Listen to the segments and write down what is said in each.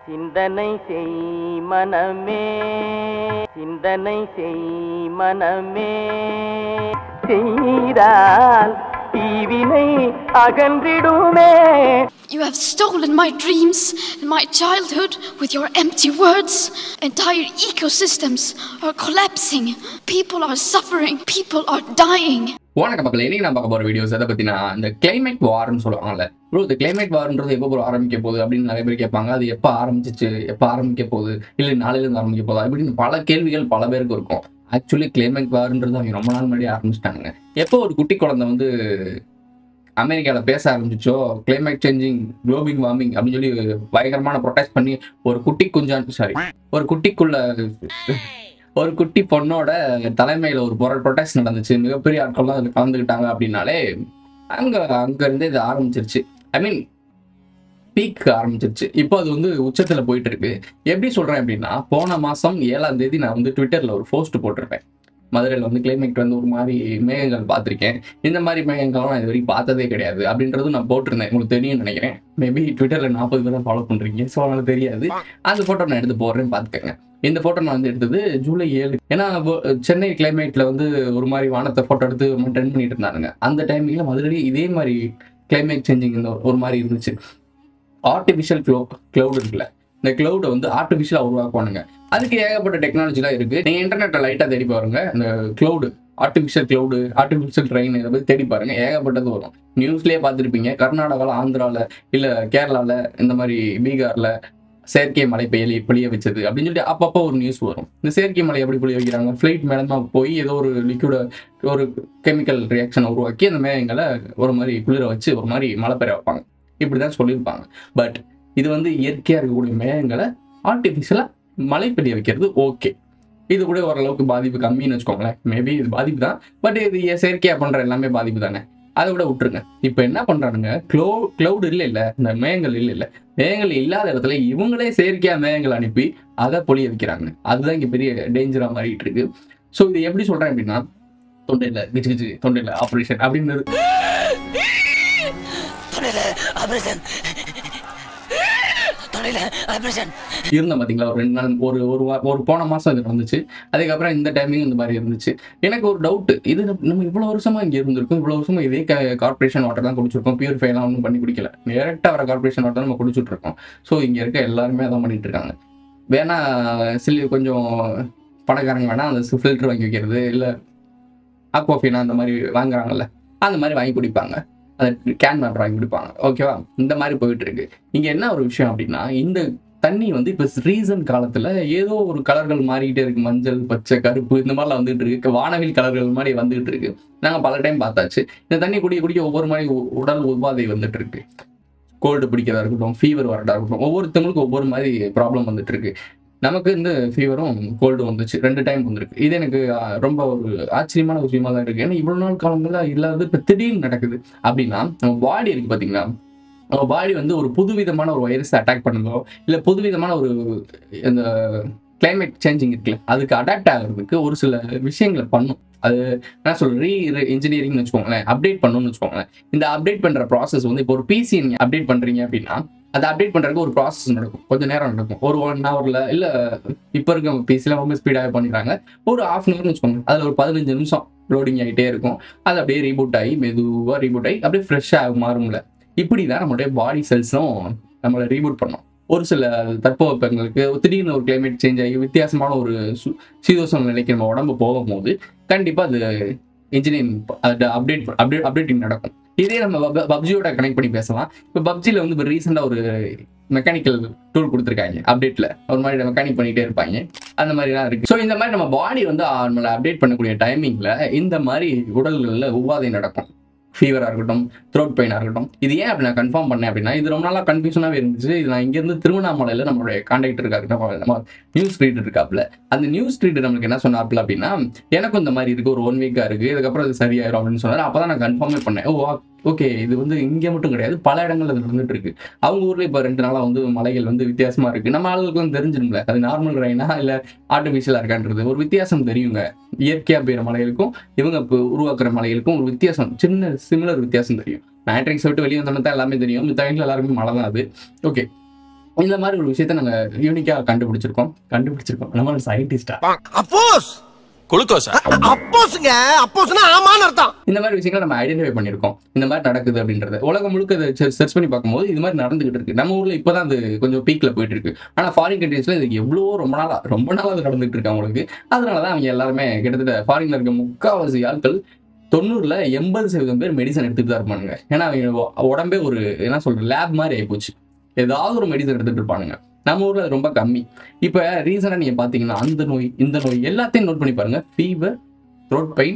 சிந்தனை செய் மனமே சிந்தனை செய் மனமே செய்தால் தீவினை அகன்றிடுமே You have stolen my dreams and my childhood with your empty words. Entire ecosystems are collapsing. People are suffering. People are dying. வணக்கம் மக்கள் இன்னைக்கு நான் பார்க்க போற வீடியோஸ் எதை பத்தினா இந்த கிளைமேட் வார்னு சொல்லுவாங்கல்ல ப்ரோ இந்த கிளைமேட் வார்ன்றது எப்போ ப்ரோ ஆரம்பிக்க போகுது அப்படின்னு நிறைய பேர் கேட்பாங்க அது எப்போ ஆரம்பிச்சிச்சு எப்போ ஆரம்பிக்க போகுது இல்லை நாளையில இருந்து ஆரம்பிக்க போகுதா இப்படின்னு பல கேள்விகள் பல பேருக்கு இருக்கும் ஆக்சுவலி கிளைமேட் வார்ன்றது அவங்க ரொம்ப நாள் முன்னாடி ஆரம்பிச்சிட்டாங்க எப்போ ஒரு குட்டி குழந்தை வந்து அமெரிக்காவில் பேச ஆரம்பிச்சிச்சோ கிளைமேட் சேஞ்சிங் குளோபிங் வார்மிங் அப்படின்னு சொல்லி பயங்கரமான ப்ரொடெக்ட் பண்ணி ஒரு குட்டி குஞ்சான் சாரி ஒரு குட்டிக்குள்ள ஒரு குட்டி பொண்ணோட தலைமையில ஒரு ப்ரொடெஸ்ட் நடந்துச்சு மிகப்பெரிய ஆட்கள்லாம் அதில் கலந்துக்கிட்டாங்க அப்படின்னாலே அங்க அங்க இருந்து இது ஆரம்பிச்சிருச்சு ஐ மீன் பீக் ஆரம்பிச்சிருச்சு இப்போ அது வந்து உச்சத்துல போயிட்டு இருக்கு எப்படி சொல்றேன் அப்படின்னா போன மாசம் ஏழாம் தேதி நான் வந்து ட்விட்டர்ல ஒரு போஸ்ட் போட்டிருப்பேன் மதுரையில் வந்து கிளைமேட் வந்து ஒரு மாதிரி மேகங்கள் பார்த்துருக்கேன் இந்த மாதிரி மேகங்கள்லாம் நான் இது வரைக்கும் பார்த்ததே கிடையாது அப்படின்றது நான் போட்டிருந்தேன் உங்களுக்கு தெரியும்னு நினைக்கிறேன் மேபி ட்விட்டரில் நாற்பது பேர் தான் ஃபாலோ பண்ணுறீங்க ஸோ அதனால தெரியாது அந்த ஃபோட்டோ நான் எடுத்து போடுறேன்னு பார்த்துக்கங்க இந்த ஃபோட்டோ நான் வந்து எடுத்தது ஜூலை ஏழு ஏன்னா wo- சென்னை கிளைமேட்ல வந்து ஒரு மாதிரி வானத்தை ஃபோட்டோ எடுத்து ஒரு மாதிரி ட்ரெண்ட் பண்ணிட்டு இருந்தானுங்க அந்த டைமிங்ல மதுரையில இதே மாதிரி கிளைமேட் சேஞ்சிங் இந்த ஒரு மாதிரி இருந்துச்சு ஆர்டிஃபிஷியல் க்ளோ க்ளவுட் இருக்குல்ல இந்த க்ளவுடை வந்து ஆர்டிஃபிஷியலாக உருவாக்குவானுங்க அதுக்கு ஏகப்பட்ட டெக்னாலஜிலாம் இருக்கு நீங்க இன்டர்நெட்டை லைட்டாக தேடி பாருங்க இந்த cloud artificial cloud artificial train இதை பற்றி தேடி பாருங்க ஏகப்பட்டது வரும் நியூஸ்லேயே பார்த்துருப்பீங்க கர்நாடகாவில் ஆந்திராவில் இல்லை கேரளாவில் இந்த மாதிரி பீகாரில் செயற்கை மழை பெய்ய பொழிய வச்சது அப்படின்னு சொல்லிட்டு அப்பப்போ ஒரு நியூஸ் வரும் இந்த செயற்கை மழை எப்படி பொழிய வைக்கிறாங்க ஃப்ளைட் மேலமா போய் ஏதோ ஒரு லிக்விட ஒரு கெமிக்கல் ரியாக்ஷனை உருவாக்கி அந்த மேகங்களை ஒரு மாதிரி குளிர வச்சு ஒரு மாதிரி மழை பெற வைப்பாங்க இப்படிதான் சொல்லியிருப்பாங்க பட் இது வந்து இயற்கையா இருக்கக்கூடிய மேகங்களை ஆர்டிஃபிஷியலா மழை பெய்ய வைக்கிறது ஓகே இது கூட ஓரளவுக்கு பாதிப்பு கம்மின்னு வச்சுக்கோங்களேன் மேபி இது பாதிப்பு தான் பட் இது செயற்கையா பண்ற எல்லாமே பாதிப்பு தானே அதை விட விட்டுருங்க இப்போ என்ன பண்றானுங்க க்ளோ க்ளவுட் இல்லை இல்ல இந்த மேகங்கள் இல்லை இல்ல மேகங்கள் இல்லாத இடத்துல இவங்களே செயற்கையா மேகங்கள் அனுப்பி அதை பொழிய வைக்கிறாங்க அதுதான் இங்க பெரிய டேஞ்சரா மாறிட்டு இருக்கு ஸோ இது எப்படி சொல்றேன் அப்படின்னா தொண்டையில கிச்சு கிச்சு தொண்டையில ஆப்ரேஷன் அப்படின்னு தொலைல ஆபரேஷன் தொலைல ஆபரேஷன் இருந்தேன் பாத்தீங்களா ஒரு ரெண்டு நாள் ஒரு ஒரு வா- ஒரு போன மாசம் இது நடந்துச்சு அதுக்கப்புறம் இந்த டைமிங் இந்த மாதிரி இருந்துச்சு எனக்கு ஒரு டவுட் இது நம்ம- நம்ம இவ்வளவு வருஷமா இங்க இருந்திருக்கோம் இவ்வளவு வருஷமா இதே கார்பரேஷன் வாட்டர் தான் குடிச்சிருக்கோம் பியூரிஃபை எல்லாம் ஒன்றும் பண்ணி குடிக்கல டேரக்டா வர கார்பரேஷன் வாட்டர் நம்ம குடிச்சிட்டு இருக்கோம் ஸோ இங்க இருக்க எல்லாருமே அதான் பண்ணிட்டு இருக்காங்க வேணா சில்லி கொஞ்சம் பணக்காரங்க வேணா அந்த ஃபில்டர் வாங்கி வைக்கிறது இல்ல ஆக்வாஃபினா அந்த மாதிரி வாங்குறாங்கல்ல அந்த மாதிரி வாங்கி குடிப்பாங்க அந்த கேன் வாட்டர் வாங்கி குடிப்பாங்க ஓகேவா இந்த மாதிரி போயிட்டு இருக்கு இங்க என்ன ஒரு விஷயம் அப்படின்னா இந்த தண்ணி வந்து இப்போ ரீசன் காலத்துல ஏதோ ஒரு கலர்கள் மாறிக்கிட்டே இருக்கு மஞ்சள் பச்சை கருப்பு இந்த மாதிரிலாம் வந்துட்டு இருக்கு வானவில் கலர்கள் மாதிரி வந்துட்டு இருக்கு நாங்க பல டைம் பார்த்தாச்சு இந்த தண்ணி குடிக்க குடிக்க ஒவ்வொரு மாதிரி உ- உடல் உபாதை வந்துட்டு இருக்கு கோல்டு பிடிக்கிறதா இருக்கட்டும் ஃபீவர் வரதா இருக்கட்டும் ஒவ்வொருத்தவங்களுக்கும் ஒவ்வொரு மாதிரி ப்ராப்ளம் வந்துட்டு இருக்கு நமக்கு இந்த ஃபீவரும் கோல்டு வந்துச்சு ரெண்டு டைம் வந்திருக்கு இது எனக்கு ஆ, ரொம்ப ஒரு ஆச்சரியமான விஷயமா தான் இருக்கு ஏன்னா இவ்வளவு நாள் காலங்கள்ல இல்லாதது இப்போ திடீர்னு நடக்குது அப்படின்னா நம்ம பாடி இருக்கு பாத்தீங்களா நம்ம பாடி வந்து ஒரு புதுவிதமான ஒரு வைரஸ் அட்டாக் பண்ணுதோ இல்ல புதுவிதமான ஒரு இந்த climate சேஞ்சிங் இருக்குல்ல அதுக்கு அடாப்ட் ஆகிறதுக்கு ஒரு சில விஷயங்களை பண்ணும் அது என்ன சொல்ற ரீ இன்ஜினியரிங்னு வச்சுக்கோங்களேன் அப்டேட் பண்ணணும்னு வச்சுக்கோங்களேன் இந்த அப்டேட் பண்ற ப்ராசஸ் வந்து இப்போ ஒரு பிசி நீங்க அப்டேட் பண்றீங்க அப்படின்னா அதை அப்டேட் பண்றதுக்கு ஒரு ப்ராசஸ் நடக்கும் கொஞ்சம் நேரம் நடக்கும் ஒரு ஒன் ஹவர்ல இல்ல இப்போ இருக்க பிசில ரொம்ப ஸ்பீடாகவே பண்ணிடுறாங்க ஒரு ஹாஃப் அன் ஹவர்னு வச்சுக்கோங்க அதுல ஒரு பதினஞ்சு நிமிஷம் லோடிங் ஆகிட்டே இருக்கும் அது அப்படியே ரீபூட் ஆகி மெதுவா ரீபூட் ஆகி அப்படியே ஃப்ரெஷ்ஷாக மாறும்ல இப்படி தான் நம்மளுடைய பாடி செல்ஸும் நம்மளை ரீபூட் பண்ணோம் ஒரு சில தட்பவெப்பங்களுக்கு திடீர்னு ஒரு climate சேஞ்ச் ஆகி வித்தியாசமான ஒரு சு- சீதோஷண நிலைக்கு நம்ம உடம்பு போகும்போது கண்டிப்பா அது இன்ஜினியரிங் அது அப்டேட் அப்டேட் அப்டேட்டிங் நடக்கும் இதே நம்ம பப்ஜியோட கனெக்ட் பண்ணி பேசலாம் இப்போ பப்ஜியில் வந்து இப்போ ரீசெண்டாக ஒரு மெக்கானிக்கல் டூல் கொடுத்துருக்காங்க அப்டேட்ல ஒரு மாதிரி மெக்கானிக் பண்ணிட்டே இருப்பாங்க அந்த மாதிரிலாம் இருக்கு ஸோ இந்த மாதிரி நம்ம பாடி வந்து ஆ, நம்மளை அப்டேட் பண்ணக்கூடிய டைமிங்ல இந்த மாதிரி உடல்களில் உபாதை நடக்கும் ஃபீவராக இருக்கட்டும் த்ரோட் பெயினாக இருக்கட்டும் இது ஏன் அப்படி நான் கன்ஃபார்ம் பண்ணேன் அப்படின்னா இது ரொம்ப நாளாக கன்ஃபியூஷனாகவே இருந்துச்சு இது நான் இங்கேருந்து திருவண்ணாமலையில் நம்மளுடைய கான்டாக்ட் இருக்காரு நம்ம நம்ம நியூஸ் ரீடர் இருக்காப்புல அந்த நியூஸ் ரீடர் நம்மளுக்கு என்ன சொன்னாப்புல அப்படின்னா எனக்கும் இந்த மாதிரி இருக்கு ஒரு ஒன் வீக்காக இருக்கு இதுக்கப்புறம் இது சரியாயிரும் அப்படின்னு சொன்னார் அப்போ தான் நான் கன்ஃபார்மே பண்ணேன் ஓ ஓகே இது வந்து இங்கே மட்டும் கிடையாது பல இடங்கள்ல இது நடந்துட்டு இருக்கு அவங்க ஊர்ல இப்போ ரெண்டு நாளாக வந்து மலைகள் வந்து வித்தியாசமா இருக்கு நம்ம ஆளுகளுக்கு தெரிஞ்சிரும்ல அது நார்மல் ரெயினா இல்லை ஆர்டிஃபிஷியலாக இருக்கான்றது ஒரு வித்தியாசம் தெரியுங்க இயற்கையா பெய்யுற மலைகளுக்கும் இவங்க இப்போ உருவாக்குற மலைகளுக்கும் ஒரு வித்தியாசம் சின்ன சிமிலர் வித்தியாசம் தெரியும் மேட்ரிக்ஸ் விட்டு வெளியே வந்தோம்னா தான் எல்லாமே தெரியும் மித்த வீட்டில் எல்லாருமே மழை தான் அது ஓகே இந்த மாதிரி ஒரு விஷயத்த நாங்க யூனிக்கா கண்டுபிடிச்சிருக்கோம் கண்டுபிடிச்சிருக்கோம் நம்ம சயின்டிஸ்டா அப்போஸ் குளுக்கோஸா அப்போஸ்ங்க அப்போஸ்னா ஆமான்னு அர்த்தம் இந்த மாதிரி விஷயங்களை நம்ம ஐடென்டிஃபை பண்ணியிருக்கோம் இந்த மாதிரி நடக்குது அப்படின்றது உலகம் முழுக்க இதை சர்ச் பண்ணி பார்க்கும்போது இது மாதிரி நடந்துகிட்டு இருக்கு நம்ம ஊர்ல இப்பதான் அது கொஞ்சம் பீக்ல போயிட்டு இருக்கு ஆனா ஃபாரின் கண்ட்ரீஸ்ல இது எவ்வளவோ ரொம்ப நாளா ரொம்ப நாளா அது நடந்துகிட்டு இருக்கு அவங்களுக்கு அதனாலதான் அவங்க எல்லாருமே கிட்டத்தட்ட ஃபாரின்ல இருக்க முக்காவாசி ஆட்கள் தொண்ணூறுல எண்பது சதவீதம் பேர் மெடிசன் எடுத்துட்டு தான் இருப்பானுங்க ஏன்னா அவங்க உ- உடம்பே ஒரு என்ன சொல்ற லேப் மாதிரி ஆயிப்போச்சு ஏதாவது ஒரு மெடிசன் எடுத்துட்டு இருப்பானுங்க நம்ம ஊர்ல அது ரொம்ப கம்மி இப்ப ரீசனா நீங்க பாத்தீங்கன்னா அந்த நோய் இந்த நோய் எல்லாத்தையும் நோட் பண்ணி பாருங்க ஃபீவர் த்ரோட் பெயின்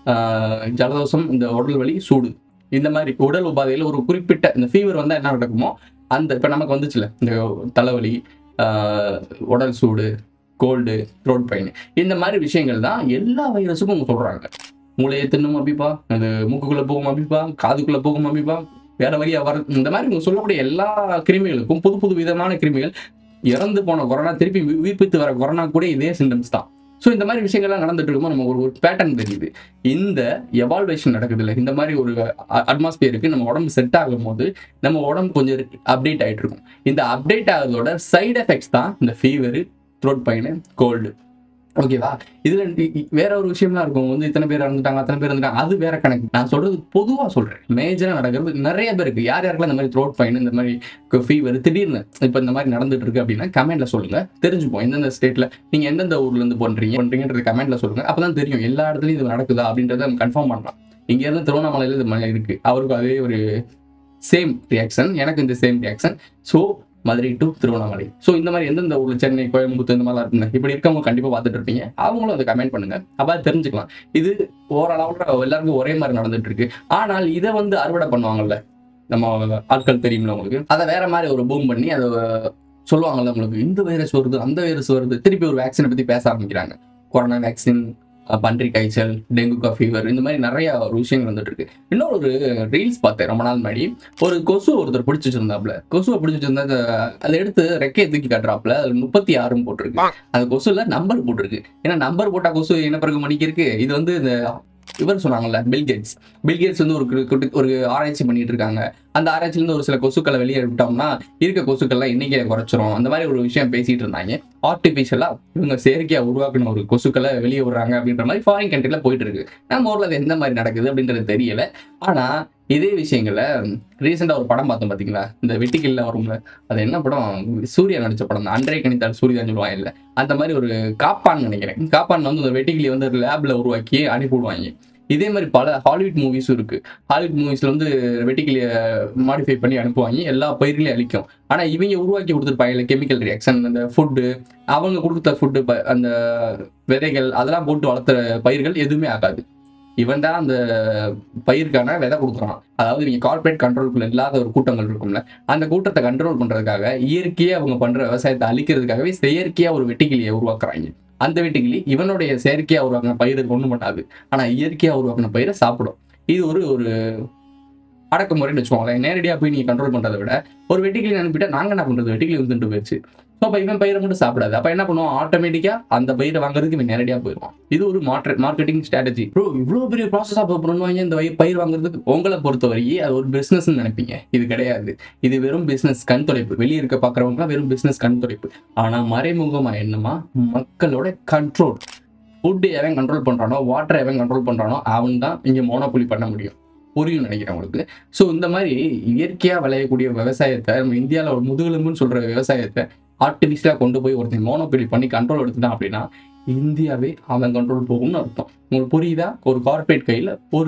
ஜலதோஷம் இந்த உடல் வலி சூடு இந்த மாதிரி உடல் உபாதையில் ஒரு குறிப்பிட்ட இந்த ஃபீவர் வந்தா என்ன நடக்குமோ அந்த இப்ப நமக்கு வந்துச்சுல இந்த தலைவலி ஆஹ் உடல் சூடு கோல்டு த்ரோட் பெயின் இந்த மாதிரி விஷயங்கள் தான் எல்லா வைரஸுக்கும் அவங்க சொல்றாங்க மூளையை தின்னும் அப்படிப்பா அது மூக்குக்குள்ள போகும் அப்படிப்பா காதுக்குள்ள போகும் அப்படிப்பா வேற வழியா வர இந்த மாதிரி இவங்க சொல்லக்கூடிய எல்லா கிருமிகளுக்கும் புது புது விதமான கிருமிகள் இறந்து போன கொரோனா திருப்பி உயி- உயிர்ப்பித்து வர கொரோனா கூட இதே சிம்டம்ஸ் தான் ஸோ இந்த மாதிரி விஷயங்கள்லாம் நடந்துட்டு இருக்கும்போது நம்ம ஒரு ஒரு பேட்டர்ன் தெரியுது இந்த எவால்வேஷன் நடக்குது இல்லை இந்த மாதிரி ஒரு அட்மாஸ்பியருக்கு நம்ம உடம்பு செட் ஆகும் போது நம்ம உடம்பு கொஞ்சம் அப்டேட் ஆயிட்டு இருக்கும் இந்த அப்டேட் ஆகிறதோட சைடு எஃபெக்ட்ஸ் தான் இந்த ஃபீவரு த்ரோட் பெயின் கோல்டு ஓகேவா இதுல இ- இ- வேற ஒரு விஷயம்லாம் இருக்கும் வந்து இத்தனை பேர் இறந்துட்டாங்க அத்தனை பேர் இருந்துட்டாங்க அது வேற கணக்கு நான் சொல்றது பொதுவா சொல்றேன் மேஜரா நடக்கிறது நிறைய பேருக்கு யார் யாருக்கெல்லாம் இந்த மாதிரி த்ரோட் பெயின் இந்த மாதிரி ஃபீவர் திடீர்னு இப்போ இந்த மாதிரி நடந்துட்டு இருக்கு அப்படின்னா கமெண்ட்ல சொல்லுங்க தெரிஞ்சுப்போம் எந்தெந்த ஸ்டேட்ல நீங்க எந்தெந்த ஊர்ல இருந்து பண்றீங்க பண்றீங்கன்றது கமெண்ட்ல சொல்லுங்க அப்பதான் தெரியும் எல்லா இடத்துலயும் இது நடக்குதா அப்படின்றத நம்ம கன்ஃபார்ம் பண்ணலாம் இங்க இருந்து திருவண்ணாமலையில இது மாதிரி இருக்கு அவருக்கு அதே ஒரு சேம் ரியாக்ஷன் எனக்கு இந்த same reaction so Madurai to Tiruvannamalai so இந்த மாதிரி எந்தெந்த ஊர்ல சென்னை கோயம்புத்தூர் இந்த மாதிரிலாம் இருக்குங்க இப்படி இருக்கவங்க கண்டிப்பா பார்த்துட்டு இருப்பீங்க அவங்களும் அதை கமெண்ட் பண்ணுங்க அப்ப தெரிஞ்சுக்கலாம் இது ஓரளவுல எல்லாருக்கும் ஒரே மாதிரி நடந்துட்டு இருக்கு ஆனால் இதை வந்து அறுவடை பண்ணுவாங்கல்ல நம்ம ஆட்கள் தெரியும்ல உங்களுக்கு அதை வேற மாதிரி ஒரு பூம் பண்ணி அதை சொல்லுவாங்கல்ல உங்களுக்கு இந்த வைரஸ் வருது அந்த வைரஸ் வருது திருப்பி ஒரு வேக்சினை பத்தி பேச ஆரம்பிக்கிறாங்க கொரோனா வேக்சின் பன்றி காய்ச்சல் டெங்கு ஃபீவர் இந்த மாதிரி நிறைய ஒரு விஷயங்கள் வந்துட்டு இருக்கு இன்னொரு ஒரு ரீல்ஸ் பார்த்தேன் ரொம்ப நாள் முன்னாடி ஒரு கொசு ஒருத்தர் பிடிச்சி வச்சிருந்தாப்ல கொசுவை பிடிச்சி வச்சிருந்தா அதை- அதை எடுத்து ரெக்கையை தூக்கி காட்டுறாப்ல அதுல முப்பத்தி ஆறும் போட்டிருக்கு அந்த கொசுல நம்பர் போட்டிருக்கு ஏன்னா நம்பர் போட்டா கொசு இனப்பெருக்கம் மணிக்கு இருக்கு இது வந்து இந்த இவர் சொன்னாங்கல்ல பில்கேட்ஸ் பில்கேட்ஸ் வந்து ஒரு கு- குட்டி- ஒரு ஆராய்ச்சி பண்ணிட்டு இருக்காங்க அந்த ஆராய்ச்சில இருந்து ஒரு சில கொசுக்களை வெளியே விட்டோம்னா இருக்க கொசுக்கள்லாம் எண்ணிக்கையை குறைச்சிரும் அந்த மாதிரி ஒரு விஷயம் பேசிட்டு இருந்தாங்க ஆர்டிபிஷியலா இவங்க செயற்கையா உருவாக்கின ஒரு கொசுக்களை வெளியே விடுறாங்க அப்படின்ற மாதிரி ஃபாரின் கண்ட்ரில போயிட்டு இருக்கு நம்ம ஊர்ல அது எந்த மாதிரி நடக்குது அப்படின்றது தெரியல ஆனா இதே விஷயங்களை ரீசெண்டா ஒரு படம் பார்த்தோம் பாத்தீங்களா இந்த வெட்டிக்கில்ல வரும்ல அது என்ன படம் சூர்யா நடிச்ச படம் தான் அன்றே கணித்தால் சூரியதான் சொல்லுவாங்க இல்ல அந்த மாதிரி ஒரு காப்பான் நினைக்கிறேன் காப்பான் வந்து அந்த வெட்டிக்கிளி வந்து லேப்ல உருவாக்கி அனுப்பி விடுவாங்க இதே மாதிரி பல ஹாலிவுட் மூவிஸும் இருக்கு ஹாலிவுட் மூவிஸ்ல வந்து வெட்டிக்கிளிய மாடிஃபை பண்ணி அனுப்புவாங்க எல்லா பயிர்களையும் அழிக்கும் ஆனா இவங்க உருவாக்கி கொடுத்துருப்பாங்க கெமிக்கல் ரியாக்ஷன் அந்த ஃபுட்டு அவங்க கொடுத்த ஃபுட்டு அந்த விதைகள் அதெல்லாம் போட்டு வளர்த்த பயிர்கள் எதுவுமே ஆகாது இவன் தான் அந்த பயிருக்கான விதை கொடுக்குறான் அதாவது இவங்க கார்பரேட் கண்ட்ரோலுக்குள்ள இல்லாத ஒரு கூட்டங்கள் இருக்கும்ல அந்த கூட்டத்தை கண்ட்ரோல் பண்றதுக்காக இயற்கையா அவங்க பண்ற விவசாயத்தை அழிக்கிறதுக்காகவே செயற்கையா ஒரு வெட்டிக்கிளியை உருவாக்குறாங்க அந்த வெட்டுக்கிளி இவனுடைய செயற்கையா உருவாக்கின பயிருக்கு ஒண்ணும் பண்ணாது ஆனா இயற்கையா உருவாக்கின பயிரை சாப்பிடும் இது ஒரு ஒரு அடக்குமுறைன்னு வச்சுக்கோங்களேன் நேரடியா போய் நீங்க கண்ட்ரோல் பண்றதை விட ஒரு வெட்டிக்கிளி அனுப்பிட்டா நாங்க என்ன பண்றது வெட்டிக்கிளி வந்துட்டு போயிடுச்சு ஸோ அப்போ இவன் பயிரை மட்டும் சாப்பிடாது அப்ப என்ன பண்ணுவோம் ஆட்டோமேட்டிக்கா அந்த பயிரை வாங்குறதுக்கு இவன் நேரடியா போயிடுவான் இது ஒரு மார்க்கெட் மார்க்கெட்டிங் ஸ்ட்ராட்டஜி ப்ரோ இவ்வளவு பெரிய ப்ராசஸ் அப்போ பண்ணுவாங்க இந்த வயி- பயிர் வாங்குறதுக்கு உங்களை பொறுத்தவரையே அது ஒரு பிசினஸ் நினைப்பீங்க இது கிடையாது இது வெறும் பிசினஸ் கண் துடைப்பு வெளியே இருக்க பாக்குறவங்க வெறும் பிசினஸ் கண் துடைப்பு ஆனா மறைமுகமா என்னமா மக்களோட கண்ட்ரோல் ஃபுட்டு எவன் கண்ட்ரோல் பண்றானோ வாட்டர் எவன் கண்ட்ரோல் பண்றானோ அவன் தான் இங்க மோனோபொலி பண்ண முடியும் புரியும் நினைக்கிறேன் உங்களுக்கு ஸோ இந்த மாதிரி இயற்கையா விளையக்கூடிய விவசாயத்தை நம்ம இந்தியாவில் ஒரு முதுகெலும்புன்னு சொல்ற விவசாயத்தை ஆர்டிஃபிஷியலாக கொண்டு போய் ஒருத்தன் மோனோபொலி பண்ணி கண்ட்ரோல் எடுத்துட்டான் அப்படின்னா இந்தியாவே அவன் கண்ட்ரோல் போகும்னு அர்த்தம் உங்களுக்கு புரியுதா ஒரு கார்ப்பரேட் கையில ஒரு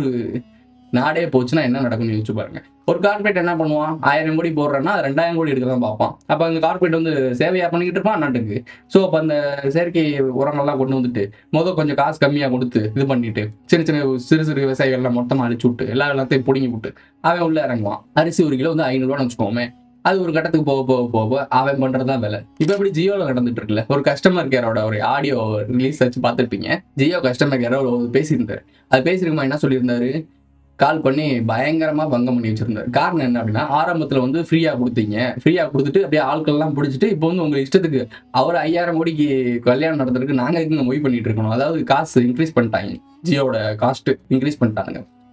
நாடே போச்சுன்னா என்ன நடக்கும்னு யோசிச்சு பாருங்க ஒரு கார்ப்பரேட் என்ன பண்ணுவான் ஆயிரம் கோடி போடுறேன்னா அது ரெண்டாயிரம் கோடி எடுக்க தான் பார்ப்பான் அப்போ அந்த கார்ப்பரேட் வந்து சேவையா பண்ணிக்கிட்டு இருப்பான் நாட்டுக்கு ஸோ அப்போ அந்த செயற்கை உரங்கள்லாம் கொண்டு வந்துட்டு முதல் கொஞ்சம் காசு கம்மியாக கொடுத்து இது பண்ணிட்டு சின்ன சின்ன சிறு சிறு விவசாயிகள்லாம் மொத்தமாக அழிச்சு விட்டு எல்லா எல்லாத்தையும் பிடுங்கி விட்டு அவன் உள்ள இறங்குவான் அரிசி ஒரு கிலோ வந்து ஐநூறுவான்னு வச்சுக்கோமே அது ஒரு கட்டத்துக்கு போக போக போக போக அவன் பண்றது தான் வேலை இப்போ எப்படி ஜியோவில் நடந்துட்டு இருக்குல்ல ஒரு கஸ்டமர் கேரோட ஒரு ஆடியோ ரிலீஸ் வச்சு பார்த்துருப்பீங்க ஜியோ கஸ்டமர் கேரோ பேசியிருந்தாரு அது பேசியிருக்குமா என்ன சொல்லியிருந்தாரு கால் பண்ணி பயங்கரமா பங்கம் பண்ணி வச்சிருந்தாரு காரணம் என்ன அப்படின்னா ஆரம்பத்துல வந்து ஃப்ரீயா கொடுத்தீங்க ஃப்ரீயா கொடுத்துட்டு அப்படியே ஆட்கள் எல்லாம் பிடிச்சிட்டு இப்போ வந்து உங்க இஷ்டத்துக்கு அவர் ஐயாயிரம் கோடிக்கு கல்யாணம் நடத்துறதுக்கு நாங்க இங்க மொய் பண்ணிட்டு இருக்கணும் அதாவது காசு இன்க்ரீஸ் பண்ணிட்டாங்க ஜியோட காஸ்ட் இன்க்ரீஸ் பண்ணிட்டாங்க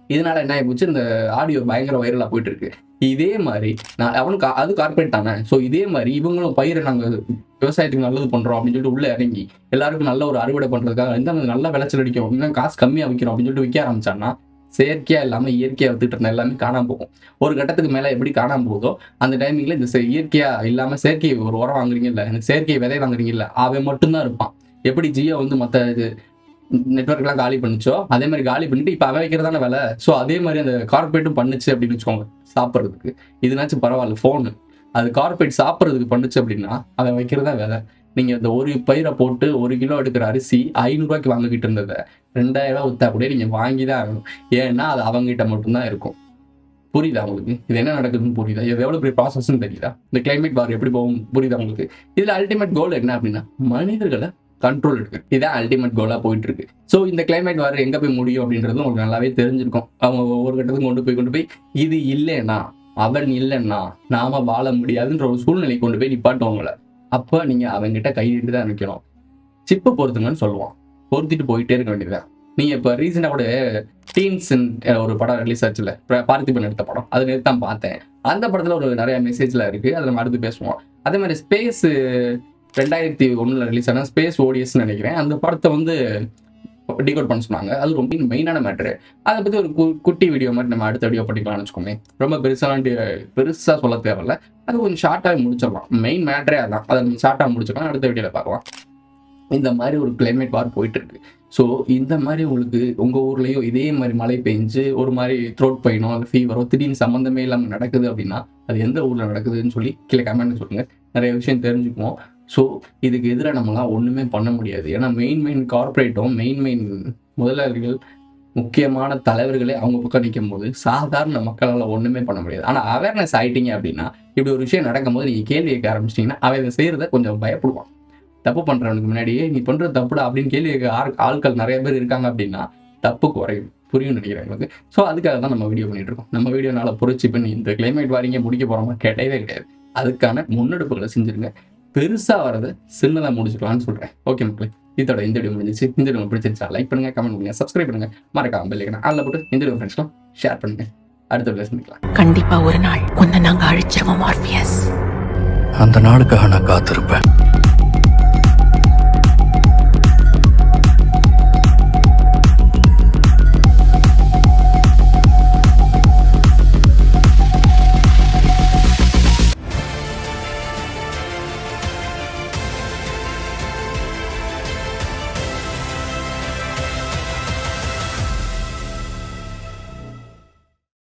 இதனால என்ன ஆகி போச்சு இந்த ஆடியோ பயங்கர வைரலாக போயிட்டு இருக்கு இதே மாதிரி நான் அவனுக்கு அது கார்பரேட் தானே ஸோ இதே மாதிரி இவங்களும் பயிரை நாங்கள் விவசாயத்துக்கு நல்லது பண்றோம் அப்படின்னு சொல்லிட்டு உள்ள இறங்கி எல்லாருக்கும் நல்ல ஒரு அறுவடை பண்றதுக்காக இந்த நல்ல விளைச்சல் அடிக்கும் இன்னும் காசு கம்மியாக விற்கிறோம் அப்படின்னு சொல்லிட்டு விற்க ஆரம்பிச்சான்னா செயற்கையா இல்லாம இயற்கையா வித்துட்டு இருந்த எல்லாமே காணாம போகும் ஒரு கட்டத்துக்கு மேல எப்படி காணாம போகுதோ அந்த டைமிங்ல இந்த செ- இயற்கையா இல்லாம செயற்கை ஒரு உரம் வாங்குறீங்கல்ல இந்த செயற்கை விதை வாங்குறீங்கல்ல அவன் மட்டும்தான் இருப்பான் எப்படி ஜியோ வந்து மத்த இது நெட்ஒர்க்லாம் காலி பண்ணுச்சோ அதே மாதிரி காலி பண்ணிட்டு இப்போ அவன் வைக்கிறதான விலை ஸோ அதே மாதிரி அந்த கார்பரேட்டும் பண்ணுச்சு அப்படின்னு வச்சுக்கோங்க சாப்பிட்றதுக்கு இதுனாச்சும் பரவாயில்ல ஃபோனு அது கார்பரேட் சாப்பிட்றதுக்கு பண்ணுச்சு அப்படின்னா அவன் வைக்கிறதா விலை நீங்க இந்த ஒரு பயிரை போட்டு ஒரு கிலோ எடுக்கிற அரிசி ஐநூறுரூவாய்க்கு வாங்கிக்கிட்டு இருந்ததை ரெண்டாயிரம் ரூபாய் வித்தா கூட நீங்க வாங்கி தான் ஆகணும் ஏன்னா அது அவங்ககிட்ட மட்டும்தான் இருக்கும் புரியுதா உங்களுக்கு இது என்ன நடக்குதுன்னு புரியுதா இது எவ்வளவு பெரிய ப்ராசஸ்ன்னு தெரியுதா இந்த கிளைமேட் வார் எப்படி போகும் புரியுதா உங்களுக்கு இதுல அல்டிமேட் கோல் என்ன அப்படின்னா மனிதர்களை கண்ட்ரோல் எடுக்கு இதான் அல்டிமேட் கோலா போயிட்டு இருக்கு ஸோ இந்த கிளைமேட் வார் எங்க போய் முடியும் அப்படின்றது உங்களுக்கு நல்லாவே தெரிஞ்சிருக்கும் அவங்க ஒவ்வொரு கட்டத்துக்கும் கொண்டு போய் கொண்டு போய் இது இல்லைன்னா அவன் இல்லைன்னா நாம வாழ முடியாதுன்ற ஒரு சூழ்நிலை கொண்டு போய் நிப்பாட்டுவாங்கள அப்ப நீங்க அவங்ககிட்ட கையிட்டு தான் நிற்கணும் சிப்பு பொறுத்துங்கன்னு சொல்லுவான் பொருத்திட்டு போயிட்டே இருக்க வேண்டியதுதான் நீங்க இப்ப ரீசெண்டா கூட டீன்ஸ் ஒரு படம் ரிலீஸ் ஆச்சுல ப- பார்த்திபன் எடுத்த படம் அது நேத்து தான் பார்த்தேன் அந்த படத்துல ஒரு நிறைய மெசேஜ்ல இருக்கு அதை நம்ம அடுத்து பேசுவோம் அதே மாதிரி ஸ்பேஸ் ரெண்டாயிரத்தி ஒண்ணுல ரிலீஸ் ஆன ஸ்பேஸ் ஓடிஎஸ் நினைக்கிறேன் அந்த படத்தை வந்து டிகோட் பண்ண சொன்னாங்க அது ரொம்ப மெயினான மேட்ரு அதை பத்தி ஒரு கு- குட்டி வீடியோ மாதிரி நம்ம அடுத்த வீடியோ பண்ணிக்கலாம்னு வச்சுக்கோங்க ரொம்ப பெருசாலாம் டி- பெருசா சொல்ல தேவையில்ல அது கொஞ்சம் ஷார்ட்டாக முடிச்சிடலாம் மெயின் மேட்ரே அதான் அதை நம்ம ஷார்ட்டாக முடிச்சுக்கலாம் அடுத்த வீடியோல பார்க்கலாம் இந்த மாதிரி ஒரு கிளைமேட் வார் போயிட்டு இருக்கு ஸோ இந்த மாதிரி உங்களுக்கு உங்க ஊர்லயும் இதே மாதிரி மழை பெஞ்சு ஒரு மாதிரி த்ரோட் பெயினோ இல்லை ஃபீவரோ திடீர்னு சம்மந்தமே இல்லாமல் நடக்குது அப்படின்னா அது எந்த ஊர்ல நடக்குதுன்னு சொல்லி கீழே கமெண்ட் சொல்லுங்க நிறைய விஷயம் தெரிஞ்சுக்குவோம் ஸோ இதுக்கு எதிராக நம்மளாம் ஒண்ணுமே பண்ண முடியாது ஏன்னா மெயின் மெயின் கார்ப்பரேட்டும் மெயின் மெயின் முதலாளிகள் முக்கியமான தலைவர்களே அவங்க பக்கம் நிற்கும் போது சாதாரண மக்களால் ஒண்ணுமே பண்ண முடியாது ஆனா அவேர்னஸ் ஆயிட்டீங்க அப்படின்னா இப்படி ஒரு விஷயம் நடக்கும்போது நீங்க கேள்வி கேட்க ஆரம்பிச்சிட்டீங்கன்னா அவன் இதை செய்யறத கொஞ்சம் பயப்படுவான் தப்பு பண்றவனுக்கு முன்னாடியே நீ பண்றது தப்புடா அப்படின்னு கேள்வி கேட்க ஆள்- ஆட்கள் நிறைய பேர் இருக்காங்க அப்படின்னா தப்பு குறையும் புரியும் நினைக்கிறேன் எனக்கு ஸோ அதுக்காக தான் நம்ம வீடியோ பண்ணிட்டு இருக்கோம் நம்ம வீடியோனால பொறிச்சு பண்ணி இந்த கிளைமேட் வாரிங்க முடிக்க போறோமா கிடையவே கிடையாது அதுக்கான முன்னெடுப்புகளை செஞ்சிருங்க பெருசா வரதை சின்னதா முடிச்சுக்கலாம்னு சொல்றேன் ஓகே மக்களே இதோட இந்த வீடியோ முடிஞ்சிச்சு இந்த வீடியோ பிடிச்சிருச்சா லைக் பண்ணுங்க கமெண்ட் பண்ணுங்க சப்ஸ்கிரைப் பண்ணுங்க மறக்காம பெல் ஐக்கனை அதில் போட்டு இந்த வீடியோ ஃப்ரெண்ட்ஸ்லாம் ஷேர் பண்ணுங்க அடுத்த வீடியோ சந்திக்கலாம் கண்டிப்பா ஒரு நாள் உன்னை நாங்க அழிச்சிருவோம் மார்பியஸ் அந்த நாளுக்காக நான் காத்திருப்பேன்